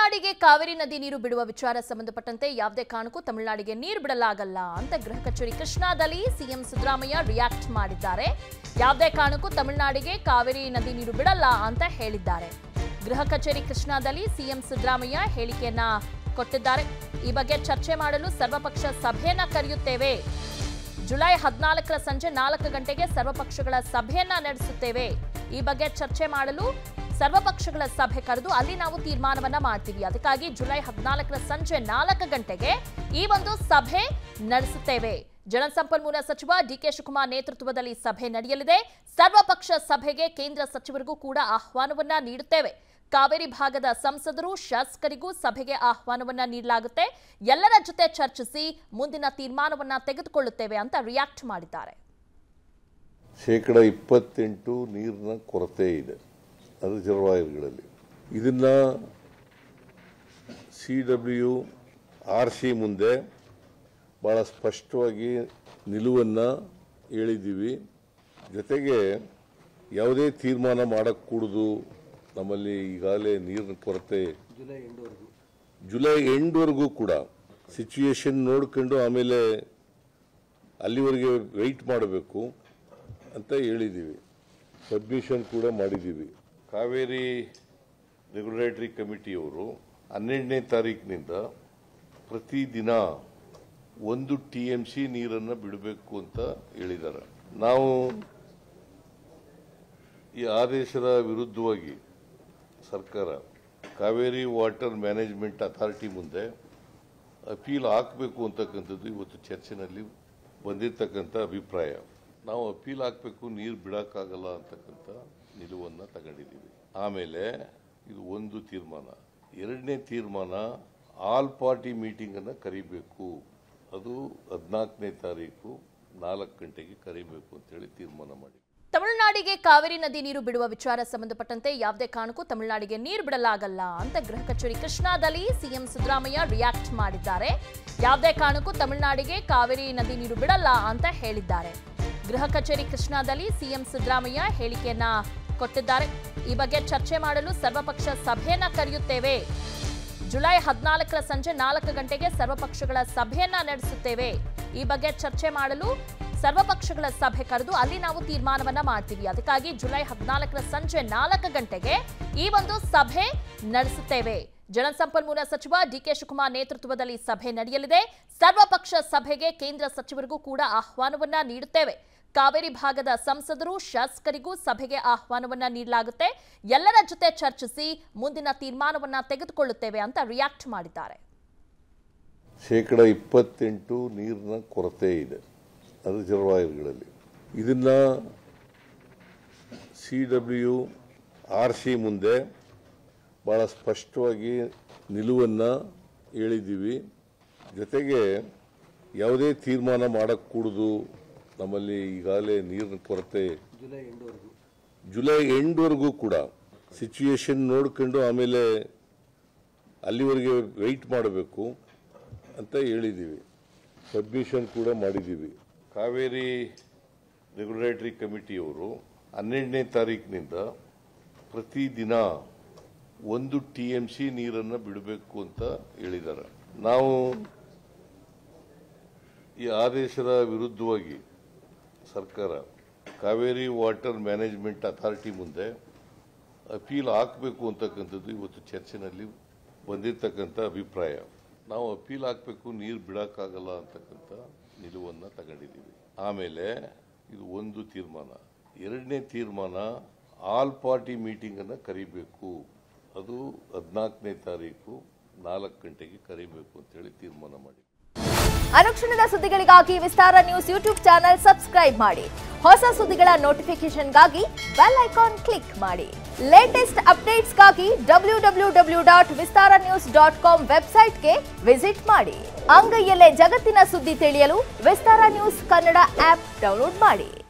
ತಮಿಳುನಾಡಿಗೆ ಕಾವೇರಿ ನದಿ ನೀರು ಬಿಡುವ ವಿಚಾರ ಸಂಬಂಧಪಟ್ಟಂತೆ ಯಾವುದೇ ಕಾರಣಕ್ಕೂ ತಮಿಳುನಾಡಿಗೆ ನೀರು ಬಿಡಲಾಗಲ್ಲ ಅಂತ ಗೃಹ ಕಚೇರಿ ಕೃಷ್ಣಾದಲ್ಲಿ ಸಿಎಂ ಸಿದ್ದರಾಮಯ್ಯ ರಿಯಾಕ್ಟ್ ಮಾಡಿದ್ದಾರೆ ಯಾವುದೇ ಕಾರಣಕ್ಕೂ ತಮಿಳುನಾಡಿಗೆ ಕಾವೇರಿ ನದಿ ನೀರು ಬಿಡಲ್ಲ ಅಂತ ಹೇಳಿದ್ದಾರೆ ಗೃಹ ಕಚೇರಿ ಕೃಷ್ಣಾದಲ್ಲಿ ಸಿಎಂ ಸಿದ್ದರಾಮಯ್ಯ ಹೇಳಿಕೆಯನ್ನ ಕೊಟ್ಟಿದ್ದಾರೆ ಈ ಬಗ್ಗೆ ಚರ್ಚೆ ಮಾಡಲು ಸರ್ವಪಕ್ಷ ಸಭೆಯನ್ನ ಕರೆಯುತ್ತೇವೆ ಜುಲೈ ಹದಿನಾಲ್ಕರ ಸಂಜೆ ನಾಲ್ಕು ಗಂಟೆಗೆ ಸರ್ವಪಕ್ಷಗಳ ಸಭೆಯನ್ನ ನಡೆಸುತ್ತೇವೆ ಈ ಬಗ್ಗೆ ಚರ್ಚೆ ಮಾಡಲು ಸರ್ವಪಕ್ಷಗಳ ಸಭೆ ಕರೆದು ಅಲ್ಲಿ ನಾವು ತೀರ್ಮಾನವನ್ನ ಮಾಡ್ತೀವಿ ಅದಕ್ಕಾಗಿ ಜುಲೈ ಹದಿನಾಲ್ಕರ ಸಂಜೆ ನಾಲ್ಕು ಗಂಟೆಗೆ ಈ ಒಂದು ಸಭೆ ನಡೆಸುತ್ತೇವೆ ಜಲಸಂಪನ್ಮೂಲ ಸಚಿವ ಡಿಕೆ ಶಿವಕುಮಾರ್ ನೇತೃತ್ವದಲ್ಲಿ ಸಭೆ ನಡೆಯಲಿದೆ ಸರ್ವಪಕ್ಷ ಸಭೆಗೆ ಕೇಂದ್ರ ಸಚಿವರಿಗೂ ಕೂಡ ಆಹ್ವಾನವನ್ನ ನೀಡುತ್ತೇವೆ ಕಾವೇರಿ ಭಾಗದ ಸಂಸದರು ಶಾಸಕರಿಗೂ ಸಭೆಗೆ ಆಹ್ವಾನವನ್ನ ನೀಡಲಾಗುತ್ತೆ ಎಲ್ಲರ ಜೊತೆ ಚರ್ಚಿಸಿ ಮುಂದಿನ ತೀರ್ಮಾನವನ್ನ ತೆಗೆದುಕೊಳ್ಳುತ್ತೇವೆ ಅಂತ ರಿಯಾಕ್ಟ್ ಮಾಡಿದ್ದಾರೆ ಶೇಕಡ ಇಪ್ಪತ್ತೆಂಟು ನೀರಿನ ಕೊರತೆ ಇದೆ ಅದು ರಿಸರ್ವಾಯರ್ಗಳಲ್ಲಿ ಇದನ್ನ ಸಿ ಡಬ್ಲ್ಯೂ ಆರ್ ಸಿ ಮುಂದೆ ಭಾಳ ಸ್ಪಷ್ಟವಾಗಿ ನಿಲುವನ್ನು ಹೇಳಿದ್ದೀವಿ ಜೊತೆಗೆ ಯಾವುದೇ ತೀರ್ಮಾನ ಮಾಡக்கூಡುದು ನಮ್ಮಲ್ಲಿ ಈಗಾಗಲೇ ನೀರಿನ ಕೊರತೆ ಜುಲೈ ಎಂಡ್ವರೆಗೂ ಕೂಡ ಸಿಚುಯೇಷನ್ ನೋಡ್ಕೊಂಡು ಆಮೇಲೆ ಅಲ್ಲಿವರೆಗೆ ವೆಯ್ಟ್ ಮಾಡಬೇಕು ಅಂತ ಹೇಳಿದ್ದೀವಿ ಸಬ್ಮಿಷನ್ ಕೂಡ ಮಾಡಿದ್ದೀವಿ ಕಾವೇರಿ ರೆಗ್ಯುಲೇಟರಿ ಕಮಿಟಿಯವರು ಹನ್ನೆರಡನೇ ತಾರೀಕಿನಿಂದ ಪ್ರತಿದಿನ ಒಂದು ಟಿ ಎಂ ಸಿ ನೀರನ್ನು ಬಿಡಬೇಕು ಅಂತ ಹೇಳಿದ್ದಾರೆ ನಾವು ಈ ಆದೇಶದ ವಿರುದ್ಧವಾಗಿ ಸರ್ಕಾರ ಕಾವೇರಿ ವಾಟರ್ ಮ್ಯಾನೇಜ್ಮೆಂಟ್ ಅಥಾರಿಟಿ ಮುಂದೆ ಅಪೀಲ್ ಹಾಕಬೇಕು ಅಂತಕ್ಕಂಥದ್ದು ಇವತ್ತು ಚರ್ಚೆನಲ್ಲಿ ಬಂದಿರತಕ್ಕಂಥ ಅಭಿಪ್ರಾಯ ನಾವು ಅಪೀಲ್ ಹಾಕಬೇಕು ನೀರು ಬಿಡೋಕ್ಕಾಗಲ್ಲ ಅಂತಕ್ಕಂಥ ನಿಲುವನ್ನು ತಗೊಂಡಿದ್ದೀವಿ ಆಮೇಲೆ ಇದು ಒಂದು ತೀರ್ಮಾನ ಎರಡನೇ ತೀರ್ಮಾನ ಆಲ್ ಪಾರ್ಟಿ ಮೀಟಿಂಗನ್ನು ಕರಿಬೇಕು ಅದು ಹದಿನಾಲ್ಕನೇ ತಾರೀಕು ನಾಲ್ಕು ಗಂಟೆಗೆ ಕರಿಬೇಕು ಅಂತೇಳಿ ತೀರ್ಮಾನ ಮಾಡಿ ತಮಿಳುನಾಡಿಗೆ ಕಾವೇರಿ ನದಿ ನೀರು ಬಿಡುವ ವಿಚಾರ ಸಂಬಂಧಪಟ್ಟಂತೆ ಯಾವುದೇ ಕಾರಣಕ್ಕೂ ತಮಿಳುನಾಡಿಗೆ ನೀರು ಬಿಡಲಾಗಲ್ಲ ಅಂತ ಗೃಹ ಕಚೇರಿ ಕೃಷ್ಣಾದಲ್ಲಿ ಸಿಎಂ ಸಿದ್ದರಾಮಯ್ಯ ರಿಯಾಕ್ಟ್ ಮಾಡಿದ್ದಾರೆ ಯಾವುದೇ ಕಾರಣಕ್ಕೂ ತಮಿಳುನಾಡಿಗೆ ಕಾವೇರಿ ನದಿ ನೀರು ಬಿಡಲ್ಲ ಅಂತ ಹೇಳಿದ್ದಾರೆ ಗೃಹ ಕಚೇರಿ ಕೃಷ್ಣಾದಲ್ಲಿ ಸಿಎಂ ಸಿದ್ದರಾಮಯ್ಯ ಹೇಳಿಕೆಯನ್ನ ಕೊಟ್ಟಿದ್ದಾರೆ ಈ ಬಗ್ಗೆ ಚರ್ಚೆ ಮಾಡಲು ಸರ್ವಪಕ್ಷ ಸಭೆಯನ್ನ ಕರೆಯುತ್ತೇವೆ ಜುಲೈ ಹದಿನಾಲ್ಕರ ಸಂಜೆ ನಾಲ್ಕು ಗಂಟೆಗೆ ಸರ್ವಪಕ್ಷಗಳ ಸಭೆಯನ್ನ ನಡೆಸುತ್ತೇವೆ ಈ ಬಗ್ಗೆ ಚರ್ಚೆ ಮಾಡಲು ಸರ್ವಪಕ್ಷಗಳ ಸಭೆ ಕರೆದು ಅಲ್ಲಿ ನಾವು ತೀರ್ಮಾನವನ್ನ ಮಾಡ್ತೀವಿ ಅದಕ್ಕಾಗಿ ಜುಲೈ ಹದಿನಾಲ್ಕರ ಸಂಜೆ ನಾಲ್ಕು ಗಂಟೆಗೆ ಈ ಒಂದು ಸಭೆ ನಡೆಸುತ್ತೇವೆ ಜಲಸಂಪನ್ಮೂಲ ಸಚಿವ ಡಿಕೆ ಶಿವಕುಮಾರ್ ನೇತೃತ್ವದಲ್ಲಿ ಸಭೆ ನಡೆಯಲಿದೆ ಸರ್ವಪಕ್ಷ ಸಭೆಗೆ ಕೇಂದ್ರ ಸಚಿವರಿಗೂ ಕೂಡ ಆಹ್ವಾನವನ್ನ ನೀಡುತ್ತೇವೆ ಕಾವೇರಿ ಭಾಗದ ಸಂಸದರು ಶಾಸಕರಿಗೂ ಸಭೆಗೆ ಆಹ್ವಾನವನ್ನ ನೀಡಲಾಗುತ್ತೆ ಎಲ್ಲರ ಜೊತೆ ಚರ್ಚಿಸಿ ಮುಂದಿನ ತೀರ್ಮಾನವನ್ನ ತೆಗೆದುಕೊಳ್ಳುತ್ತೇವೆ ಅಂತ ರಿಯಾಕ್ಟ್ ಮಾಡಿದ್ದಾರೆ ಶೇಕಡ ಇಪ್ಪತ್ತೆಂಟು ನೀರಿನ ಕೊರತೆ ಇದೆ ಅದು ರಿಸರ್ವಾಯರ್ಗಳಲ್ಲಿ ಇದನ್ನ ಸಿ ಡಬ್ಲ್ಯೂ ಆರ್ ಸಿ ಮುಂದೆ ಭಾಳ ಸ್ಪಷ್ಟವಾಗಿ ನಿಲುವನ್ನು ಹೇಳಿದ್ದೀವಿ ಜೊತೆಗೆ ಯಾವುದೇ ತೀರ್ಮಾನ ಮಾಡக்கூಡುದು ನಮ್ಮಲ್ಲಿ ಈಗಾಗಲೇ ನೀರಿನ ಕೊರತೆ ಜುಲೈ ಎಂಡ್ವರೆಗೂ ಕೂಡ ಸಿಚುಯೇಷನ್ ನೋಡ್ಕೊಂಡು ಆಮೇಲೆ ಅಲ್ಲಿವರೆಗೆ ವೆಯ್ಟ್ ಮಾಡಬೇಕು ಅಂತ ಹೇಳಿದ್ದೀವಿ ಸಬ್ಮಿಷನ್ ಕೂಡ ಮಾಡಿದ್ದೀವಿ ಕಾವೇರಿ ರೆಗ್ಯುಲೇಟರಿ ಕಮಿಟಿಯವರು ಹನ್ನೆರಡನೇ ತಾರೀಕಿನಿಂದ ಪ್ರತಿದಿನ ಒಂದು ಟಿ ಎಂ ಸಿ ನೀರನ್ನು ಬಿಡಬೇಕು ಅಂತ ಹೇಳಿದ್ದಾರೆ ನಾವು ಈ ಆದೇಶದ ವಿರುದ್ಧವಾಗಿ ಸರ್ಕಾರ ಕಾವೇರಿ ವಾಟರ್ ಮ್ಯಾನೇಜ್ಮೆಂಟ್ ಅಥಾರಿಟಿ ಮುಂದೆ ಅಪೀಲ್ ಹಾಕಬೇಕು ಅಂತಕ್ಕಂಥದ್ದು ಇವತ್ತು ಚರ್ಚೆನಲ್ಲಿ ಬಂದಿರತಕ್ಕಂಥ ಅಭಿಪ್ರಾಯ ನಾವು ಅಪೀಲ್ ಹಾಕಬೇಕು ನೀರು ಬಿಡೋಕ್ಕಾಗಲ್ಲ ಅಂತಕ್ಕಂಥ ನಿಲುವನ್ನು ತಗೊಂಡಿದ್ದೀವಿ ಆಮೇಲೆ ಇದು ಒಂದು ತೀರ್ಮಾನ ಎರಡನೇ ತೀರ್ಮಾನ ಆಲ್ ಪಾರ್ಟಿ ಮೀಟಿಂಗನ್ನು ಕರಿಬೇಕು ಅದು ಹದಿನಾಲ್ಕನೇ ತಾರೀಕು ನಾಲ್ಕು ಗಂಟೆಗೆ ಕರಿಬೇಕು ಅಂತೇಳಿ ತೀರ್ಮಾನ ಮಾಡಿ ಅನುಕ್ಷಣದ ಸುದ್ದಿಗಳಿಗಾಗಿ Vistara news YouTube channel subscribe ಮಾಡಿ ಹೊಸ ಸುದ್ದಿಗಳ ನೋಟಿಫಿಕೇಶನ್ಗಾಗಿ ಬೆಲ್ ಐಕಾನ್ ಕ್ಲಿಕ್ ಮಾಡಿ ಲೇಟೆಸ್ಟ್ ಅಪ್ಡೇಟ್ಸ್ಗಾಗಿ W W W dot Vistara news dot com ವೆಬ್ಸೈಟ್ಗೆ ವಿಸಿಟ್ ಮಾಡಿ ಅಂಗೈಯಲ್ಲೇ ಜಗತ್ತಿನ ಸುದ್ದಿ ತಿಳಿಯಲು Vistara news Kannada app download ಮಾಡಿ